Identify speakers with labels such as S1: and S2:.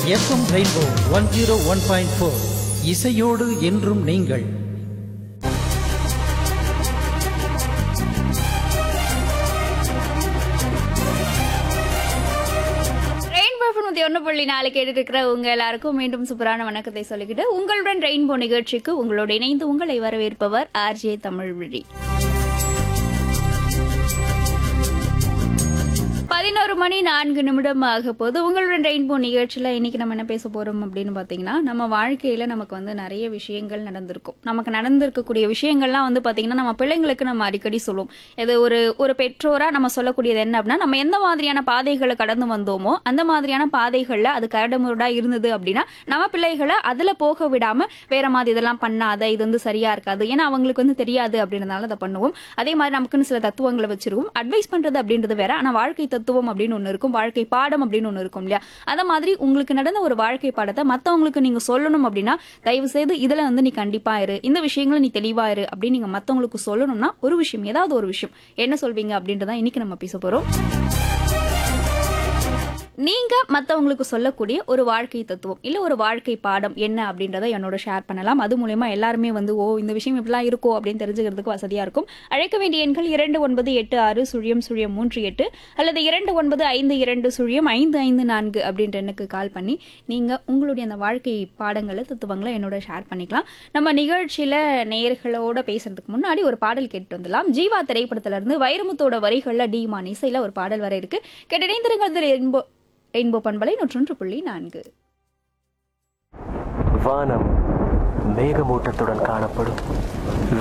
S1: FM rainbow one zero one point four இசையோடு என்றும் நீங்கள்
S2: ரெயின்போ நூத்தி ஒன்று புள்ளி நாலு கேட்டுட்டு இருக்கிற உங்க எல்லாருக்கும் மீண்டும் சூப்பரான வணக்கத்தை சொல்லிக்கிட்டு உங்களுடன் ரெயின்போ நிகழ்ச்சிக்கு உங்களோடு இணைந்து உங்களை வரவேற்பவர் ஆர்ஜே தமிழ் விழி பதினோரு மணி நான்கு நிமிடம் ஆக போது உங்களுடன் ரெயின்போ நிகழ்ச்சியில் இன்னைக்கு நம்ம என்ன பேச போறோம் அப்படின்னு பார்த்தீங்கன்னா நம்ம வாழ்க்கையில நமக்கு வந்து நிறைய விஷயங்கள் நடந்திருக்கும் நமக்கு நடந்திருக்கக்கூடிய விஷயங்கள்லாம் வந்து பார்த்தீங்கன்னா நம்ம பிள்ளைங்களுக்கு நம்ம அடிக்கடி சொல்லுவோம் இது ஒரு ஒரு பெற்றோரா நம்ம சொல்லக்கூடியது என்ன அப்படின்னா நம்ம எந்த மாதிரியான பாதைகளை கடந்து வந்தோமோ அந்த மாதிரியான பாதைகள்ல அது கரடுமுரடா இருந்தது அப்படின்னா நம்ம பிள்ளைகளை அதுல போக விடாம வேற மாதிரி இதெல்லாம் பண்ணாத இது வந்து சரியா இருக்காது ஏன்னா அவங்களுக்கு வந்து தெரியாது அப்படின்றதுனால அதை பண்ணுவோம் அதே மாதிரி நமக்குன்னு சில தத்துவங்களை வச்சிருவோம் அட்வைஸ் பண்றது அப்படின்றது வேற ஆனா வாழ்க்கை தத்துவம் அப்படின்னு ஒன்று இருக்கும் வாழ்க்கை பாடம் அப்படின்னு ஒன்று இருக்கும் இல்லையா அந்த மாதிரி உங்களுக்கு நடந்த ஒரு வாழ்க்கை பாடத்தை மற்றவங்களுக்கு நீங்க சொல்லணும் அப்படின்னா தயவு செய்து இதுல வந்து நீ கண்டிப்பா இரு இந்த விஷயங்களை நீ தெளிவா இரு அப்படின்னு நீங்க மற்றவங்களுக்கு சொல்லணும்னா ஒரு விஷயம் ஏதாவது ஒரு விஷயம் என்ன சொல்வீங்க அப்படின்றதான் இன்னைக்கு நம்ம பேச போறோம் நீங்க மத்தவங்களுக்கு சொல்லக்கூடிய ஒரு வாழ்க்கை தத்துவம் இல்ல ஒரு வாழ்க்கை பாடம் என்ன அப்படின்றத என்னோட ஷேர் பண்ணலாம் அது மூலயமா எல்லாருமே வந்து ஓ இந்த விஷயம் இப்படிலாம் இருக்கோ அப்படின்னு தெரிஞ்சுக்கிறதுக்கு வசதியா இருக்கும் அழைக்க வேண்டிய எண்கள் இரண்டு ஒன்பது எட்டு ஆறு சுழியம் சுழியம் மூன்று எட்டு அல்லது இரண்டு ஒன்பது ஐந்து இரண்டு சுழியம் ஐந்து ஐந்து நான்கு அப்படின்ற எண்ணுக்கு கால் பண்ணி நீங்க உங்களுடைய அந்த வாழ்க்கை பாடங்களை தத்துவங்களை என்னோட ஷேர் பண்ணிக்கலாம் நம்ம நிகழ்ச்சியில நேயர்களோட பேசுறதுக்கு முன்னாடி ஒரு பாடல் கேட்டு வந்துடலாம் ஜீவா திரைப்படத்துல இருந்து வைரமுத்தோட வரிகள்ல டிமான் இசையில ஒரு பாடல் வர இருக்கு கேட்டிணைந்திருங்கள் ரெயின்போ ரெயின்போ பண்பலை நூற்றொன்று புள்ளி நான்கு
S3: வானம் மேகமூட்டத்துடன் காணப்படும்